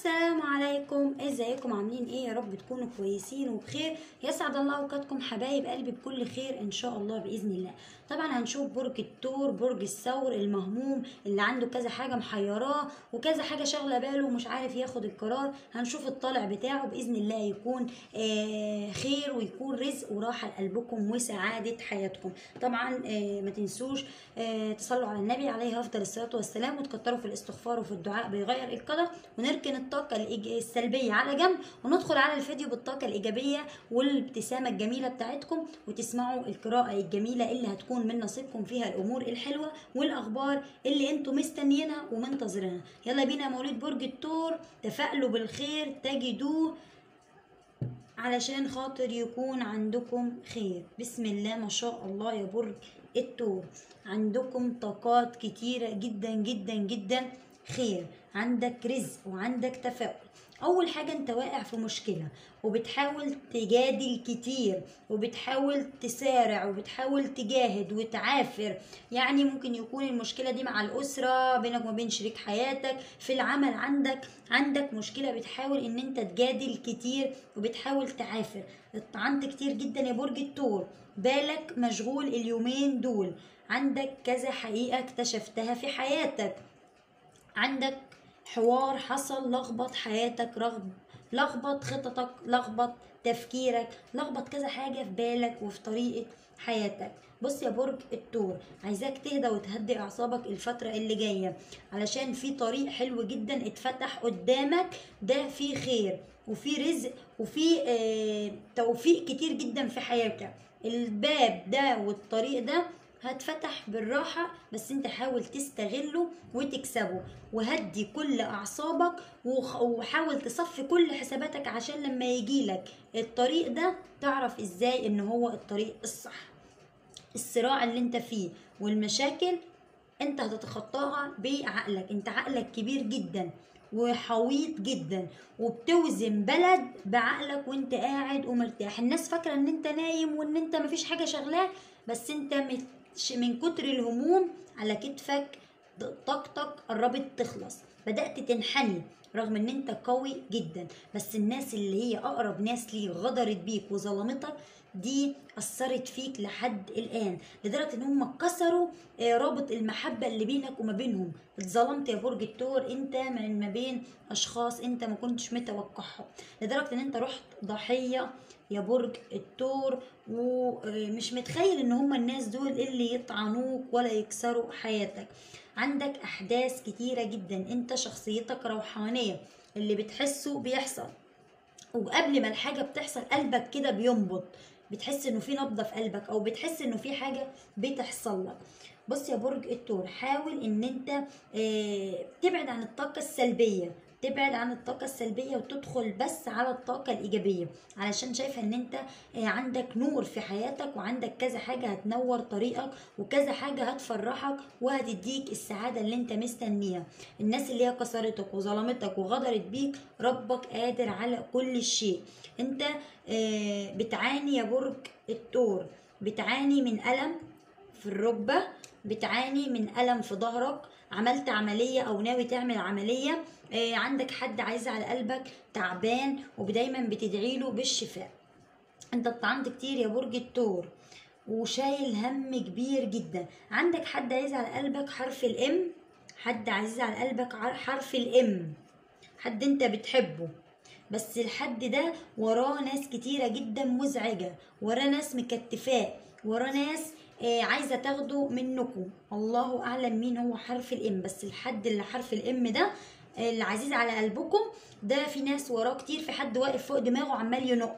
السلام عليكم ازيكم عاملين ايه يا رب تكونوا كويسين وبخير يسعد الله اوقاتكم حبايب قلبي بكل خير ان شاء الله باذن الله طبعا هنشوف برج الثور برج الثور المهموم اللي عنده كذا حاجه محيراه وكذا حاجه شاغله باله ومش عارف ياخد القرار هنشوف الطالع بتاعه باذن الله يكون آه خير ويكون رزق وراحه لقلبكم وسعاده حياتكم طبعا آه ما تنسوش آه تصلوا على النبي عليه افضل الصلاه والسلام وتكتروا في الاستغفار وفي الدعاء بيغير القدر ونركن الطاقه الإيج- السلبيه على جنب وندخل على الفيديو بالطاقه الايجابيه والابتسامه الجميله بتاعتكم وتسمعوا القراءه الجميله اللي هتكون من نصيبكم فيها الامور الحلوه والاخبار اللي انتم مستنيينها ومنتظرينها يلا بينا يا مواليد برج الثور تفائلوا بالخير تجدوه علشان خاطر يكون عندكم خير بسم الله ما شاء الله يا برج الثور عندكم طاقات كتيرة جدا جدا جدا خير عندك رزق وعندك تفاؤل اول حاجة انت واقع في مشكلة وبتحاول تجادل كتير وبتحاول تسارع وبتحاول تجاهد وتعافر يعني ممكن يكون المشكلة دي مع الأسرة بينك وما بين شريك حياتك في العمل عندك عندك مشكلة بتحاول ان انت تجادل كتير وبتحاول تعافر اتطعنت كتير جدا يا برج الثور بالك مشغول اليومين دول عندك كذا حقيقة اكتشفتها في حياتك عندك حوار حصل لخبط حياتك رغب لخبط خططك لخبط تفكيرك لخبط كذا حاجة في بالك وفي طريقة حياتك بص يا برج الثور عايزاك تهدى وتهدي اعصابك الفترة اللي جاية علشان في طريق حلو جدا اتفتح قدامك ده فيه خير وفي رزق وفي آه توفيق كتير جدا في حياتك الباب ده والطريق ده هتفتح بالراحة بس انت حاول تستغله وتكسبه وهدي كل اعصابك وخ- وحاول تصفي كل حساباتك عشان لما يجيلك الطريق ده تعرف ازاي ان هو الطريق الصح الصراع اللي انت فيه والمشاكل انت هتتخطاها بعقلك انت عقلك كبير جدا وحويط جدا وبتوزن بلد بعقلك وانت قاعد ومرتاح الناس فاكره ان انت نايم وان انت مفيش حاجه شغلاك بس انت متش- من كتر الهموم على كتفك طاقتك قربت تخلص بدأت تنحني رغم ان انت قوي جدا بس الناس اللي هي اقرب ناس ليك غدرت بيك وظلمتك دي اثرت فيك لحد الان لدرجه ان هم كسروا آه، رابط المحبه اللي بينك وما بينهم اتظلمت يا برج الثور انت من ما بين اشخاص انت ما كنتش متوقعهم لدرجه ان انت رحت ضحيه يا برج الثور ومش متخيل ان هم الناس دول اللي يطعنوك ولا يكسروا حياتك عندك احداث كتيره جدا انت شخصيتك روحانيه اللي بتحسه بيحصل وقبل ما الحاجة بتحصل قلبك كده بينبض بتحس انه في نبضة في قلبك او بتحس انه في حاجة بتحصل لك بص يا برج الثور حاول ان انت آه، تبعد عن الطاقة السلبية تبعد عن الطاقة السلبية وتدخل بس على الطاقة الإيجابية علشان شايفة إن أنت آه، عندك نور في حياتك وعندك كذا حاجة هتنور طريقك وكذا حاجة هتفرحك وهتديك السعادة اللي أنت مستنيها الناس اللي هي كسرتك وظلمتك وغدرت بيك ربك قادر على كل شيء أنت آه، بتعاني يا برج الثور بتعاني من ألم في الركبة بتعاني من ألم في ظهرك عملت عملية أو ناوي تعمل عملية آه، عندك حد عايز على قلبك تعبان ودايما بتدعي له بالشفاء انت اتطعنت كتير يا برج الثور وشايل هم كبير جدا عندك حد عايز على قلبك حرف الام حد عايز على قلبك ع- حرف الام حد انت بتحبه بس الحد ده وراه ناس كتيرة جدا مزعجة وراه ناس مكتفاه وراه ناس آه، عايزة تاخده منكم الله أعلم مين هو حرف الإم بس الحد اللي حرف الإم ده آه، اللي عزيز على قلبكم ده في ناس وراه كتير في حد واقف فوق دماغه عمال ينق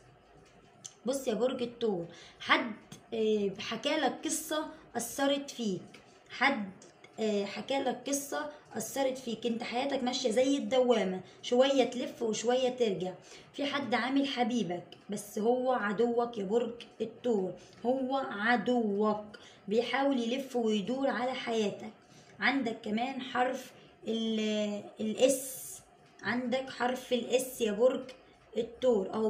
بص يا برج الثور حد آه، حكالك قصة أثرت فيك حد آه، حكالك قصة أثرت فيك انت حياتك ماشية زي الدوامة شوية تلف وشوية ترجع في حد عامل حبيبك بس هو عدوك يا برج الثور هو عدوك بيحاول يلف ويدور على حياتك عندك كمان حرف ال- الاس عندك حرف الاس يا برج الثور اهو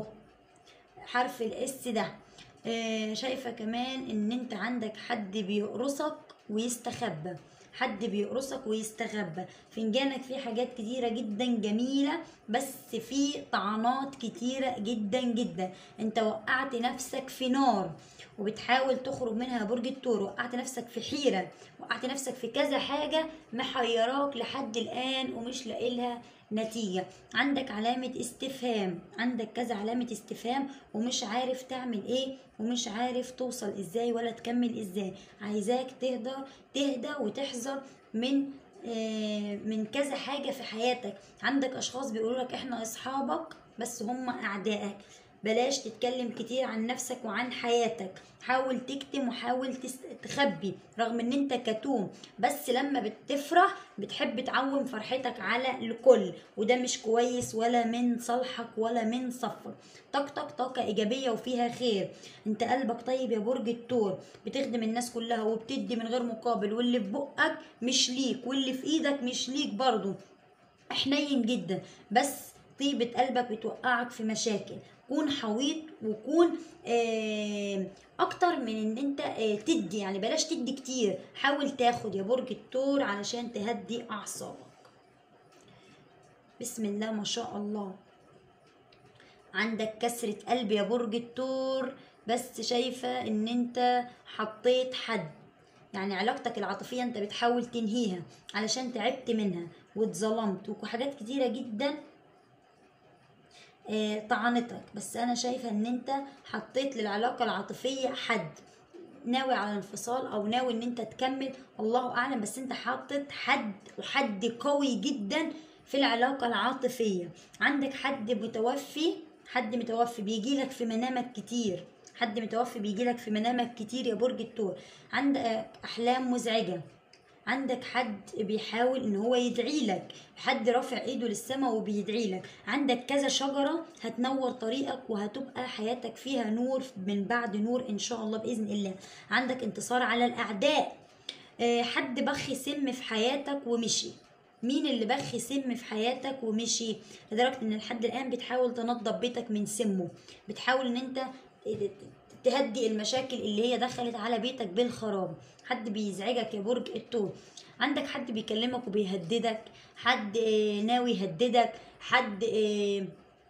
حرف الاس ده آه، شايفة كمان ان انت عندك حد بيقرصك ويستخبى حد بيقرصك ويستخبى فنجانك فيه حاجات كتيرة جدا جميلة بس فيه طعنات كتيرة جدا جدا انت وقعت نفسك في نار وبتحاول تخرج منها يا برج الثور وقعت نفسك في حيرة وقعت نفسك في كذا حاجة محيراك لحد الآن ومش لاقي لها نتيجة عندك علامة استفهام عندك كذا علامة استفهام ومش عارف تعمل ايه ومش عارف توصل ازاي ولا تكمل ازاي عايزاك تهدى تهدى وتحذر من آه، من كذا حاجة في حياتك عندك أشخاص بيقولوا لك إحنا أصحابك بس هم أعدائك بلاش تتكلم كتير عن نفسك وعن حياتك حاول تكتم وحاول تس- تخبي رغم ان انت كتوم بس لما بتفرح بتحب تعوم فرحتك على الكل وده مش كويس ولا من صالحك ولا من صفك طاقتك طاقة إيجابية وفيها خير انت قلبك طيب يا برج الثور بتخدم الناس كلها وبتدي من غير مقابل واللي في بقك مش ليك واللي في ايدك مش ليك برضو حنين جدا بس طيبة قلبك بتوقعك في مشاكل كون حويط وكون آه، اكتر من ان انت آه، تدي يعني بلاش تدي كتير حاول تاخد يا برج الثور علشان تهدي اعصابك بسم الله ما شاء الله عندك كسرة قلب يا برج الثور بس شايفة ان انت حطيت حد يعني علاقتك العاطفية انت بتحاول تنهيها علشان تعبت منها واتظلمت وحاجات كتيرة جدا آه، طعنتك بس انا شايفة ان انت حطيت للعلاقة العاطفية حد ناوي على انفصال او ناوي ان انت تكمل الله اعلم بس انت حاطط حد وحد قوي جدا في العلاقة العاطفية عندك حد متوفي حد متوفي بيجيلك في منامك كتير حد متوفي بيجيلك في منامك كتير يا برج الثور عندك احلام مزعجة عندك حد بيحاول ان هو يدعي لك حد رافع ايده للسماء وبيدعي لك عندك كذا شجرة هتنور طريقك وهتبقى حياتك فيها نور من بعد نور ان شاء الله باذن الله عندك انتصار على الاعداء آه، حد بخ سم في حياتك ومشي مين اللي بخ سم في حياتك ومشي لدرجة ان لحد الان بتحاول تنظف بيتك من سمه بتحاول ان انت تهدي المشاكل اللي هي دخلت على بيتك بالخراب حد بيزعجك يا برج الثور عندك حد بيكلمك وبيهددك حد آه، ناوي يهددك حد آه،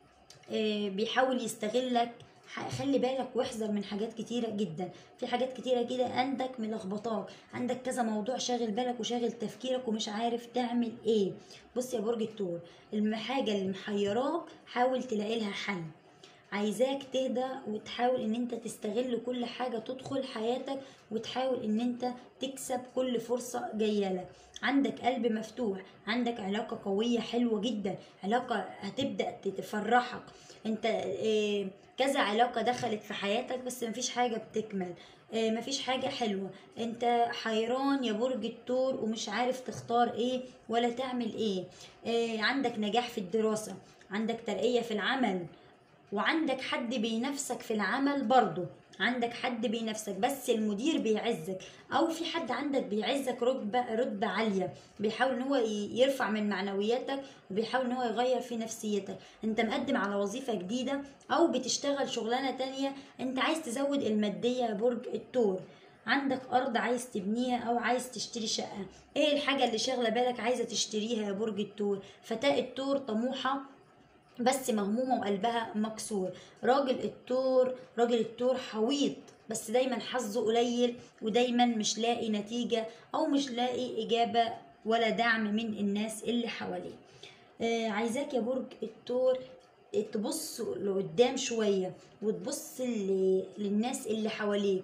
آه، بيحاول يستغلك ح- خلي بالك واحذر من حاجات كتيرة جدا في حاجات كتيرة كده عندك ملخبطاك عندك كذا موضوع شاغل بالك وشاغل تفكيرك ومش عارف تعمل ايه بص يا برج الثور الحاجة اللي محيراك حاول تلاقي لها حل عايزاك تهدى وتحاول ان انت تستغل كل حاجة تدخل حياتك وتحاول ان انت تكسب كل فرصة جاية لك عندك قلب مفتوح عندك علاقة قوية حلوة جدا علاقة هتبدأ تفرحك انت اه كذا علاقة دخلت في حياتك بس مفيش حاجة بتكمل اه مفيش حاجة حلوة انت حيران يا برج الثور ومش عارف تختار ايه ولا تعمل ايه اه عندك نجاح في الدراسة عندك ترقية في العمل وعندك حد بينافسك في العمل برضه عندك حد بينافسك بس المدير بيعزك او في حد عندك بيعزك رتبه رتبه عاليه بيحاول ان هو ي- يرفع من معنوياتك وبيحاول ان هو يغير في نفسيتك انت مقدم على وظيفه جديده او بتشتغل شغلانه تانية انت عايز تزود الماديه يا برج الثور عندك ارض عايز تبنيها او عايز تشتري شقه ايه الحاجه اللي شاغله بالك عايزه تشتريها يا برج الثور فتاة الثور طموحه بس مهمومة وقلبها مكسور راجل التور راجل التور حويط بس دايما حظه قليل ودايما مش لاقي نتيجة أو مش لاقي إجابة ولا دعم من الناس اللي حواليه آه عايزاك يا برج التور تبص لقدام شوية وتبص ل- للناس اللي حواليك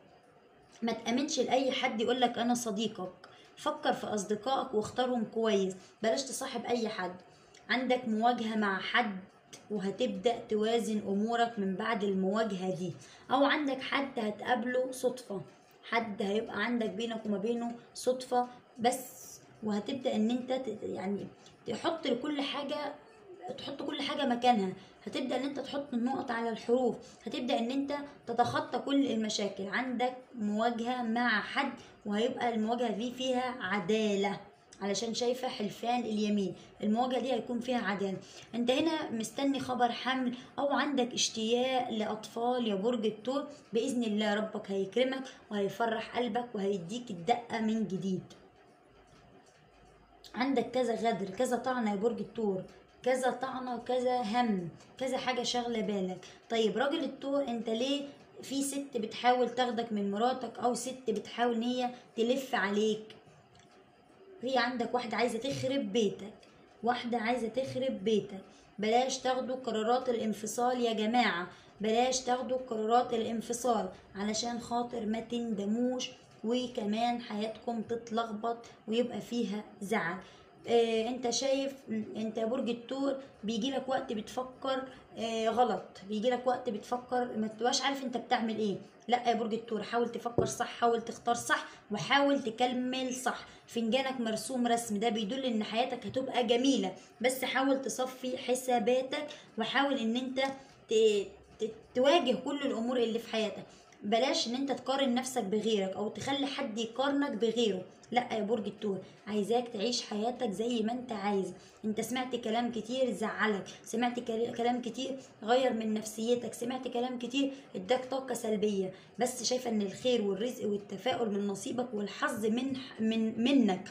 ما تأمنش لأي حد يقولك أنا صديقك فكر في أصدقائك واختارهم كويس بلاش تصاحب أي حد عندك مواجهة مع حد وهتبدأ توازن أمورك من بعد المواجهة دي أو عندك حد هتقابله صدفة حد هيبقى عندك بينك وما بينه صدفة بس وهتبدأ إن أنت ت- يعني تحط لكل حاجة تحط كل حاجة مكانها هتبدأ ان انت تحط النقط على الحروف هتبدأ ان انت تتخطى كل المشاكل عندك مواجهة مع حد وهيبقى المواجهة دي فيها عدالة علشان شايفة حلفان اليمين المواجهة دي هيكون فيها عدالة انت هنا مستني خبر حمل او عندك اشتياق لأطفال يا برج الثور بإذن الله ربك هيكرمك وهيفرح قلبك وهيديك الدقة من جديد عندك كذا غدر كذا طعنة يا برج الثور كذا طعنة وكذا هم كذا حاجة شاغلة بالك طيب راجل الثور انت ليه في ست بتحاول تاخدك من مراتك او ست بتحاول ان هي تلف عليك في عندك واحدة عايزة تخرب بيتك واحدة عايزة تخرب بيتك بلاش تاخدوا قرارات الانفصال يا جماعة بلاش تاخدوا قرارات الانفصال علشان خاطر ما تندموش وكمان حياتكم تتلخبط ويبقى فيها زعل آه انت شايف انت يا برج الثور بيجي لك وقت بتفكر آه غلط بيجي لك وقت بتفكر ما تبقاش عارف انت بتعمل ايه لا يا برج الثور حاول تفكر صح حاول تختار صح وحاول تكمل صح فنجانك مرسوم رسم ده بيدل ان حياتك هتبقى جميله بس حاول تصفي حساباتك وحاول ان انت ت- ت- تواجه كل الامور اللي في حياتك بلاش ان انت تقارن نفسك بغيرك او تخلي حد يقارنك بغيره لا يا برج الثور عايزاك تعيش حياتك زي ما انت عايز انت سمعت كلام كتير زعلك سمعت كل- كلام كتير غير من نفسيتك سمعت كلام كتير اداك طاقة سلبية بس شايفة ان الخير والرزق والتفاؤل من نصيبك والحظ من من منك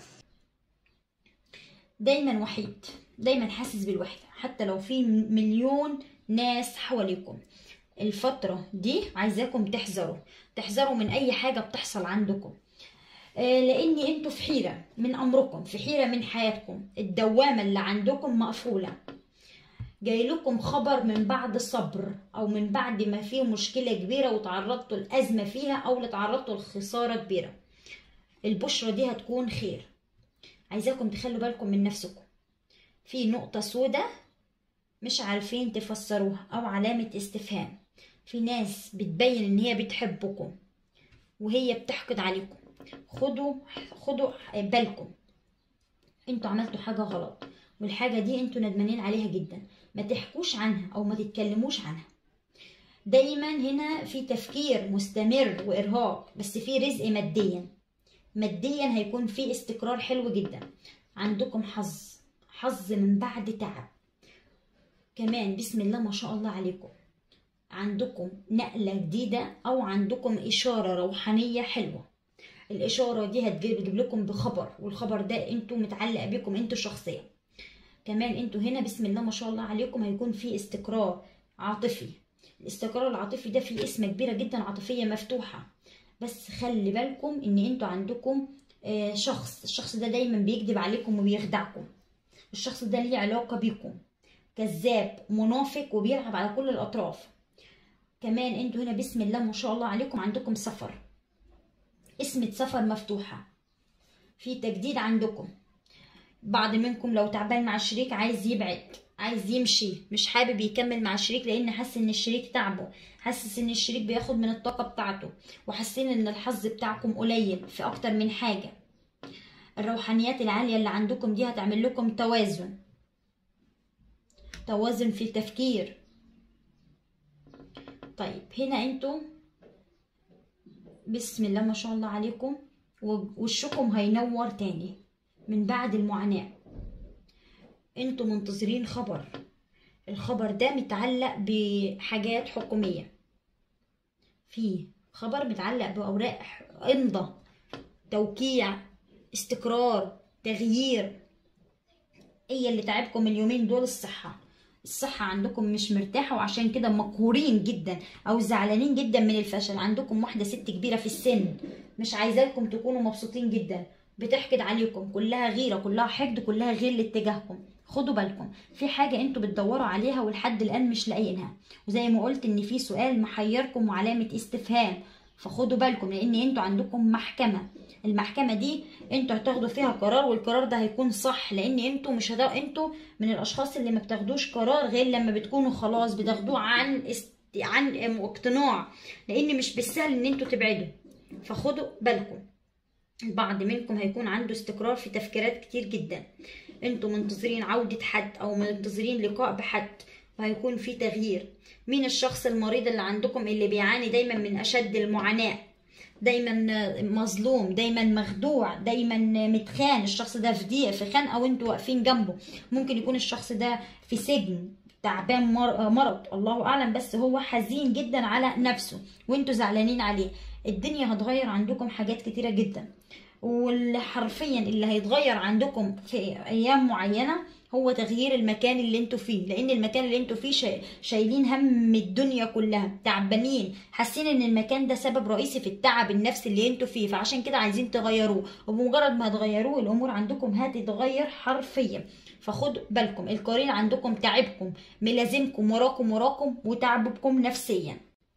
دايما وحيد دايما حاسس بالوحدة حتى لو في مليون ناس حواليكم الفترة دي عايزاكم تحذروا تحذروا من أي حاجة بتحصل عندكم آه، لأن انتوا في حيرة من أمركم في حيرة من حياتكم الدوامة اللي عندكم مقفولة جاي لكم خبر من بعد صبر أو من بعد ما فيه مشكلة كبيرة وتعرضتوا لأزمة فيها أو تعرضتوا لخسارة كبيرة البشرة دي هتكون خير عايزاكم تخلوا بالكم من نفسكم في نقطة سودة مش عارفين تفسروها أو علامة استفهام في ناس بتبين إن هي بتحبكم وهي بتحقد عليكم خدوا خدوا بالكم انتوا عملتوا حاجة غلط والحاجة دي انتوا ندمانين عليها جدا ما تحكوش عنها او ما تتكلموش عنها دايما هنا في تفكير مستمر وارهاق بس في رزق ماديا ماديا هيكون في استقرار حلو جدا عندكم حظ حظ من بعد تعب كمان بسم الله ما شاء الله عليكم عندكم نقلة جديدة أو عندكم إشارة روحانية حلوة الإشارة دي هتجيب تجيب لكم بخبر والخبر ده انتوا متعلق بيكم انتوا شخصيا كمان انتوا هنا بسم الله ما شاء الله عليكم هيكون في استقرار عاطفي الاستقرار العاطفي ده فيه اسم كبيرة جدا عاطفية مفتوحة بس خلي بالكم ان انتوا عندكم آه، شخص الشخص ده دايما بيكذب عليكم وبيخدعكم الشخص ده ليه علاقة بيكم كذاب منافق وبيلعب على كل الأطراف كمان انتوا هنا بسم الله ما شاء الله عليكم عندكم سفر اسمة سفر مفتوحة في تجديد عندكم بعض منكم لو تعبان مع الشريك عايز يبعد عايز يمشي مش حابب يكمل مع الشريك لان حاسس ان الشريك تعبه حاسس ان الشريك بياخد من الطاقة بتاعته وحاسين ان الحظ بتاعكم قليل في اكتر من حاجة الروحانيات العالية اللي عندكم دي هتعمل لكم توازن توازن في التفكير طيب هنا انتوا بسم الله ما شاء الله عليكم وشكم هينور تاني من بعد المعاناة انتوا منتظرين خبر الخبر ده متعلق بحاجات حكومية في خبر متعلق بأوراق إمضة توقيع استقرار تغيير هي اللي تعبكم اليومين دول الصحة الصحة عندكم مش مرتاحة وعشان كده مقهورين جدا أو زعلانين جدا من الفشل عندكم واحدة ست كبيرة في السن مش عايزاكم تكونوا مبسوطين جدا بتحقد عليكم كلها غيرة كلها حقد كلها غير اتجاهكم خدوا بالكم في حاجة انتوا بتدوروا عليها ولحد الآن مش لاقيينها وزي ما قلت ان في سؤال محيركم وعلامة استفهام فخدوا بالكم لان انتوا عندكم محكمة المحكمة دي انتوا هتاخدوا فيها قرار والقرار ده هيكون صح لان انتوا مش هدا انتوا من الاشخاص اللي ما بتاخدوش قرار غير لما بتكونوا خلاص بتاخدوه عن است... عن اقتناع لان مش بالسهل ان انتوا تبعدوا فخدوا بالكم البعض منكم هيكون عنده استقرار في تفكيرات كتير جدا انتوا منتظرين عودة حد او منتظرين لقاء بحد وهيكون في تغيير مين الشخص المريض اللي عندكم اللي بيعاني دايما من اشد المعاناة دايما مظلوم دايما مخدوع دايما متخان الشخص ده في ضيق في خان او انتوا واقفين جنبه ممكن يكون الشخص ده في سجن تعبان مرض الله اعلم بس هو حزين جدا على نفسه وانتوا زعلانين عليه الدنيا هتغير عندكم حاجات كتيرة جدا واللي حرفيا اللي هيتغير عندكم في ايام معينه هو تغيير المكان اللي انتوا فيه لان المكان اللي انتوا فيه شا- شايلين هم الدنيا كلها تعبانين حاسين ان المكان ده سبب رئيسي في التعب النفسي اللي انتوا فيه فعشان كده عايزين تغيروه وبمجرد ما تغيروه الامور عندكم هتتغير حرفيا فخدوا بالكم القرين عندكم تعبكم ملازمكم وراكم وراكم وتعبكم نفسيا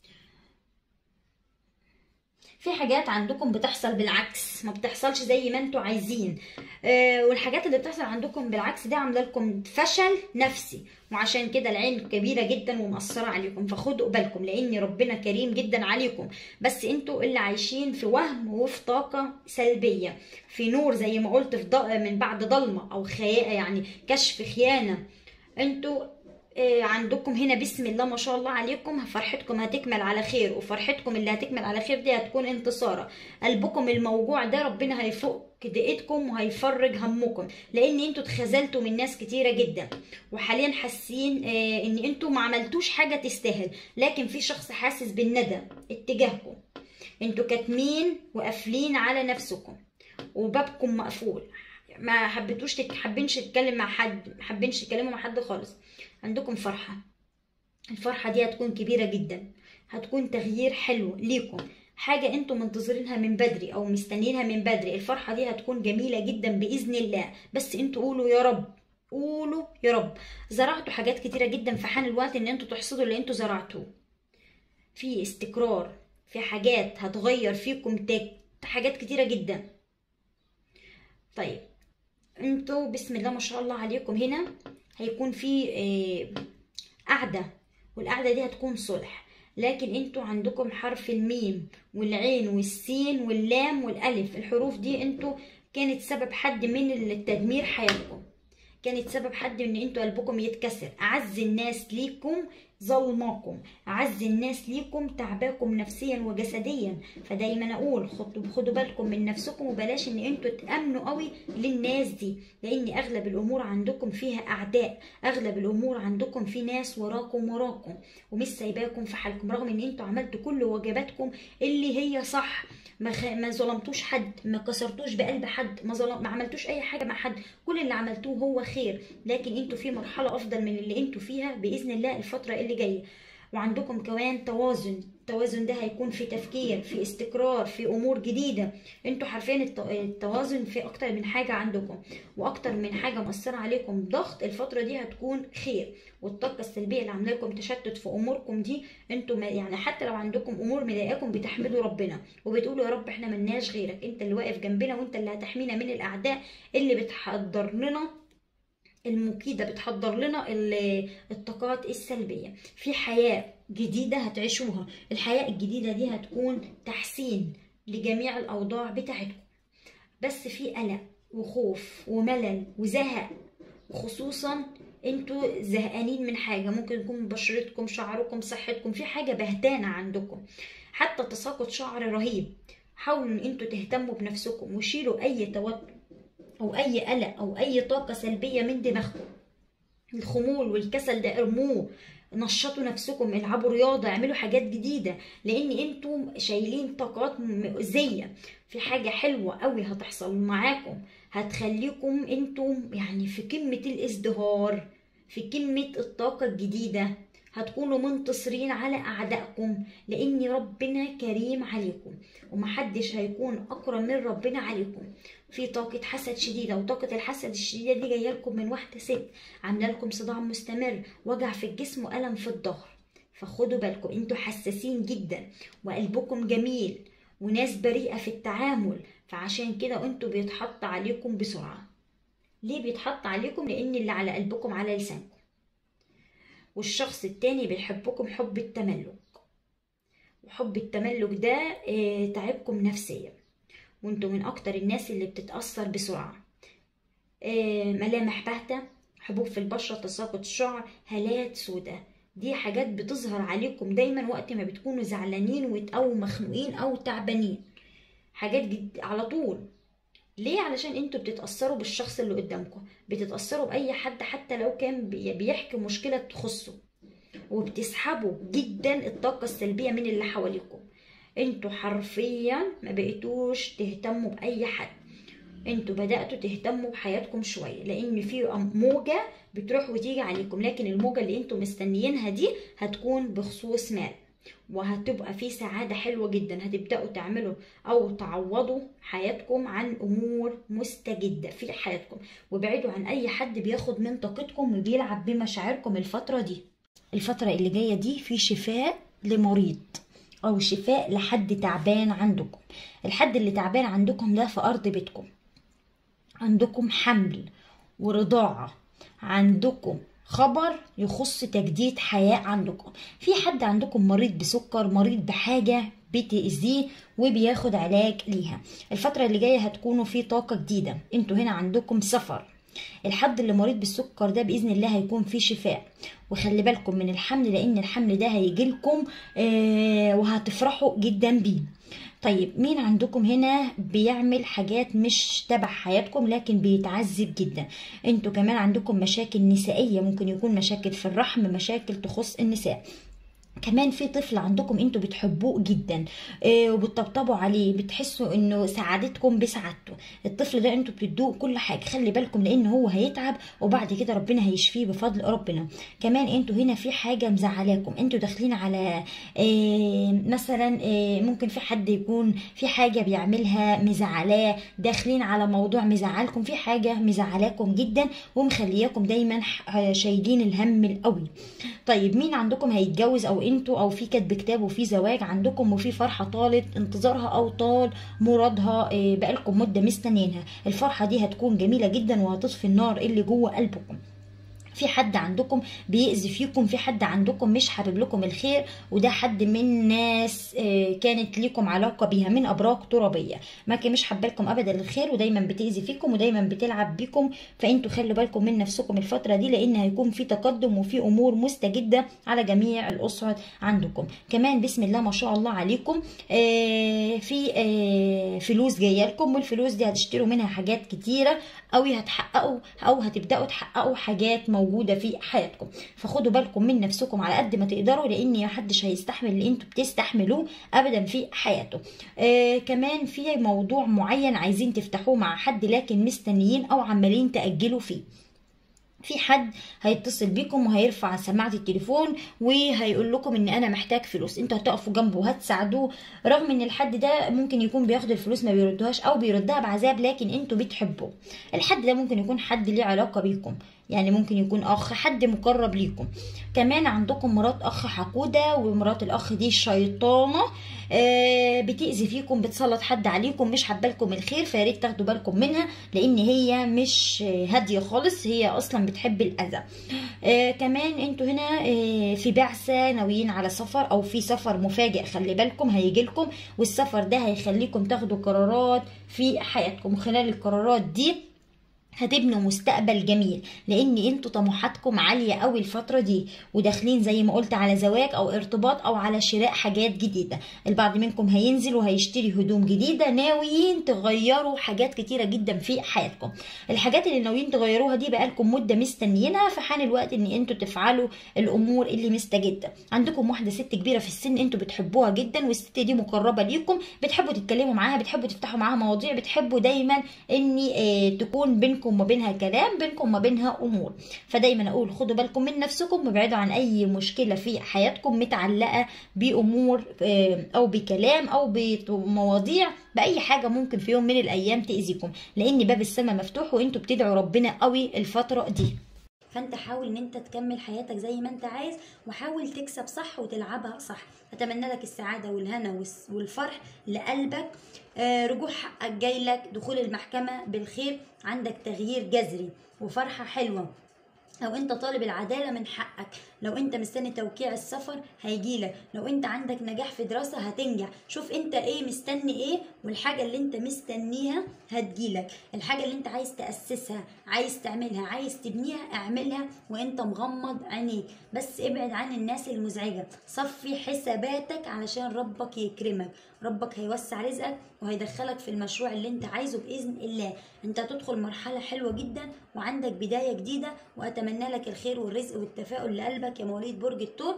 في حاجات عندكم بتحصل بالعكس ما بتحصلش زي ما انتوا عايزين آه والحاجات اللي بتحصل عندكم بالعكس دي عامله لكم فشل نفسي وعشان كده العين كبيره جدا ومأثره عليكم فخدوا بالكم لان ربنا كريم جدا عليكم بس انتوا اللي عايشين في وهم وفي طاقه سلبيه في نور زي ما قلت في ض... من بعد ضلمه او خيانه يعني كشف خيانه انتوا آه، عندكم هنا بسم الله ما شاء الله عليكم فرحتكم هتكمل على خير وفرحتكم اللي هتكمل على خير دي هتكون انتصارة قلبكم الموجوع ده ربنا هيفك دقيقتكم وهيفرج همكم لان انتوا اتخذلتوا من ناس كتيرة جدا وحاليا حاسين آه، ان انتوا ما عملتوش حاجة تستاهل لكن في شخص حاسس بالندم اتجاهكم انتوا كاتمين وقافلين على نفسكم وبابكم مقفول ما حبيتوش تك... حابينش تتكلم مع حد ما حابينش تتكلموا مع حد خالص عندكم فرحة الفرحة دي هتكون كبيرة جدا هتكون تغيير حلو ليكم حاجة انتم منتظرينها من بدري او مستنيينها من بدري الفرحة دي هتكون جميلة جدا بإذن الله بس انتوا قولوا يا رب قولوا يا رب زرعتوا حاجات كتيرة جدا في حان الوقت ان انتوا تحصدوا اللي انتوا زرعتوه في استقرار في حاجات هتغير فيكم تك... حاجات كتيرة جدا طيب انتوا بسم الله ما شاء الله عليكم هنا هيكون في آه، قعدة والقعدة دي هتكون صلح لكن انتوا عندكم حرف الميم والعين والسين واللام والالف الحروف دي انتوا كانت سبب حد من التدمير حياتكم كانت سبب حد ان انتوا قلبكم يتكسر اعز الناس ليكم ظلماكم اعز الناس ليكم تعباكم نفسيا وجسديا فدايما اقول خدوا خدوا بالكم من نفسكم وبلاش ان انتوا تامنوا قوي للناس دي لان اغلب الامور عندكم فيها اعداء اغلب الامور عندكم في ناس وراكم وراكم ومش سايباكم في حالكم رغم ان انتوا عملتوا كل واجباتكم اللي هي صح ما خ... ما ظلمتوش حد ما كسرتوش بقلب حد ما ظلم... ما عملتوش اي حاجه مع حد كل اللي عملتوه هو خير لكن انتوا في مرحله افضل من اللي انتوا فيها باذن الله الفتره اللي جايه وعندكم كمان توازن التوازن ده هيكون في تفكير في استقرار في امور جديده انتوا حرفيا الت- التوازن في اكتر من حاجه عندكم واكتر من حاجه مأثره عليكم ضغط الفتره دي هتكون خير والطاقه السلبيه اللي عامله لكم تشتت في اموركم دي انتوا ما- يعني حتى لو عندكم امور مضايقاكم بتحمدوا ربنا وبتقولوا يا رب احنا ملناش غيرك انت اللي واقف جنبنا وانت اللي هتحمينا من الاعداء اللي بتحضر لنا المكيدة بتحضر لنا ال- الطاقات السلبية في حياة جديدة هتعيشوها الحياة الجديدة دي هتكون تحسين لجميع الأوضاع بتاعتكم بس في قلق وخوف وملل وزهق وخصوصا انتوا زهقانين من حاجة ممكن يكون بشرتكم شعركم صحتكم في حاجة بهتانة عندكم حتى تساقط شعر رهيب حاولوا ان انتوا تهتموا بنفسكم وشيلوا اي توتر او اي قلق او اي طاقة سلبية من دماغكم الخمول والكسل ده ارموه نشطوا نفسكم العبوا رياضة اعملوا حاجات جديدة لان انتم شايلين طاقات مؤذية في حاجة حلوة قوي هتحصل معاكم هتخليكم انتم يعني في قمة الازدهار في قمة الطاقة الجديدة هتكونوا منتصرين على أعدائكم لأن ربنا كريم عليكم ومحدش هيكون أكرم من ربنا عليكم في طاقة حسد شديدة وطاقة الحسد الشديدة دي جاية لكم من واحدة ست عاملة لكم صداع مستمر وجع في الجسم وألم في الظهر فخدوا بالكم انتوا حساسين جدا وقلبكم جميل وناس بريئة في التعامل فعشان كده انتوا بيتحط عليكم بسرعة ليه بيتحط عليكم لان اللي على قلبكم على لسانكم والشخص التاني بيحبكم حب التملك وحب التملك ده آه، تعبكم نفسيا وانتوا من اكتر الناس اللي بتتأثر بسرعة آه، ملامح باهتة حبوب في البشرة تساقط شعر هالات سوداء دي حاجات بتظهر عليكم دايما وقت ما بتكونوا زعلانين وت- او مخنوقين او تعبانين حاجات جد على طول ليه علشان انتوا بتتأثروا بالشخص اللي قدامكم بتتأثروا بأي حد حتى لو كان بي- بيحكي مشكلة تخصه وبتسحبوا جدا الطاقة السلبية من اللي حواليكم انتوا حرفيا ما بقيتوش تهتموا باي حد انتوا بدأتوا تهتموا بحياتكم شوية لان في موجة بتروح وتيجي عليكم لكن الموجة اللي انتوا مستنيينها دي هتكون بخصوص مال وهتبقى في سعادة حلوة جدا هتبدأوا تعملوا أو تعوضوا حياتكم عن أمور مستجدة في حياتكم وابعدوا عن أي حد بياخد من طاقتكم وبيلعب بمشاعركم الفترة دي الفترة اللي جاية دي في شفاء لمريض أو شفاء لحد تعبان عندكم الحد اللي تعبان عندكم ده في أرض بيتكم عندكم حمل ورضاعة عندكم خبر يخص تجديد حياة عندكم في حد عندكم مريض بسكر مريض بحاجة بتأذيه وبياخد علاج ليها الفترة اللي جاية هتكونوا في طاقة جديدة انتوا هنا عندكم سفر الحد اللي مريض بالسكر ده بإذن الله هيكون فيه شفاء وخلي بالكم من الحمل لأن الحمل ده هيجيلكم آه وهتفرحوا جدا بيه طيب مين عندكم هنا بيعمل حاجات مش تبع حياتكم لكن بيتعذب جدا انتوا كمان عندكم مشاكل نسائية ممكن يكون مشاكل في الرحم مشاكل تخص النساء كمان في طفل عندكم انتوا بتحبوه جدا اه وبتطبطبوا عليه بتحسوا انه سعادتكم بسعادته الطفل ده انتوا بتدوه كل حاجه خلي بالكم لان هو هيتعب وبعد كده ربنا هيشفيه بفضل ربنا كمان انتوا هنا في حاجه مزعلاكم انتوا داخلين على اه مثلا اه ممكن في حد يكون في حاجه بيعملها مزعلاه داخلين على موضوع مزعلكم في حاجه مزعلاكم جدا ومخلياكم دايما شايلين الهم القوي طيب مين عندكم هيتجوز او انتوا او في كتب كتاب وفي زواج عندكم وفي فرحه طالت انتظارها او طال مرادها بقالكم مده مستنيينها الفرحه دي هتكون جميله جدا وهتطفي النار اللي جوه قلبكم في حد عندكم بيأذي فيكم في حد عندكم مش حابب لكم الخير وده حد من ناس كانت ليكم علاقة بيها من أبراج ترابية ما كان مش حابة لكم أبدا الخير ودايما بتأذي فيكم ودايما بتلعب بيكم فأنتوا خلوا بالكم من نفسكم الفترة دي لأن هيكون في تقدم وفي أمور مستجدة على جميع الأسر عندكم كمان بسم الله ما شاء الله عليكم في فلوس جاية لكم والفلوس دي هتشتروا منها حاجات كتيرة أو هتحققوا أو هتبدأوا تحققوا حاجات موجودة في حياتكم فخدوا بالكم من نفسكم على قد ما تقدروا لأن محدش هيستحمل اللي انتوا بتستحملوه أبدا في حياته آه كمان في موضوع معين عايزين تفتحوه مع حد لكن مستنيين أو عمالين تأجلوا فيه في حد هيتصل بيكم وهيرفع سماعة التليفون وهيقول لكم ان انا محتاج فلوس انتوا هتقفوا جنبه وهتساعدوه رغم ان الحد ده ممكن يكون بياخد الفلوس ما بيردهاش او بيردها بعذاب لكن انتوا بتحبوه الحد ده ممكن يكون حد ليه علاقة بيكم يعني ممكن يكون اخ حد مقرب ليكم كمان عندكم مرات اخ حقودة ومرات الاخ دي شيطانة آه بتأذي فيكم بتسلط حد عليكم مش حبالكم الخير فياريت تاخدوا بالكم منها لان هي مش هادية خالص هي اصلا بتحب الاذى آه كمان انتوا هنا آه في بعثة ناويين على سفر او في سفر مفاجئ خلي بالكم هيجيلكم والسفر ده هيخليكم تاخدوا قرارات في حياتكم خلال القرارات دي هتبنوا مستقبل جميل لان انتوا طموحاتكم عاليه قوي الفتره دي وداخلين زي ما قلت على زواج او ارتباط او على شراء حاجات جديده البعض منكم هينزل وهيشتري هدوم جديده ناويين تغيروا حاجات كتيره جدا في حياتكم الحاجات اللي ناويين تغيروها دي بقالكم مده مستنيينها فحان الوقت ان انتوا تفعلوا الامور اللي مستجده عندكم واحده ست كبيره في السن انتوا بتحبوها جدا والست دي مقربه ليكم بتحبوا تتكلموا معاها بتحبوا تفتحوا معاها مواضيع بتحبوا دايما ان اه تكون بينكم بينكم وما بينها كلام بينكم وما بينها امور فدايما اقول خدوا بالكم من نفسكم وابعدوا عن اي مشكله في حياتكم متعلقه بامور او بكلام او بمواضيع باي حاجه ممكن في يوم من الايام تاذيكم لان باب السماء مفتوح وانتوا بتدعوا ربنا قوي الفتره دي فانت حاول ان انت تكمل حياتك زي ما انت عايز وحاول تكسب صح وتلعبها صح اتمنى لك السعاده والهنا والفرح لقلبك آه رجوع حقك جاي لك دخول المحكمه بالخير عندك تغيير جذري وفرحه حلوه لو انت طالب العداله من حقك لو انت مستني توقيع السفر هيجيلك لو انت عندك نجاح في دراسه هتنجح شوف انت ايه مستني ايه والحاجه اللي انت مستنيها هتجيلك الحاجه اللي انت عايز تاسسها عايز تعملها عايز تبنيها اعملها وانت مغمض عينيك بس ابعد عن الناس المزعجه صفي حساباتك علشان ربك يكرمك ربك هيوسع رزقك وهيدخلك في المشروع اللي انت عايزه باذن الله انت هتدخل مرحله حلوه جدا وعندك بدايه جديده واتمنى لك الخير والرزق والتفاؤل لقلبك يا مواليد برج الثور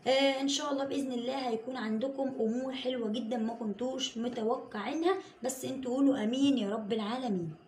آه ان شاء الله باذن الله هيكون عندكم امور حلوه جدا ما كنتوش متوقعينها بس انتوا قولوا امين يا رب العالمين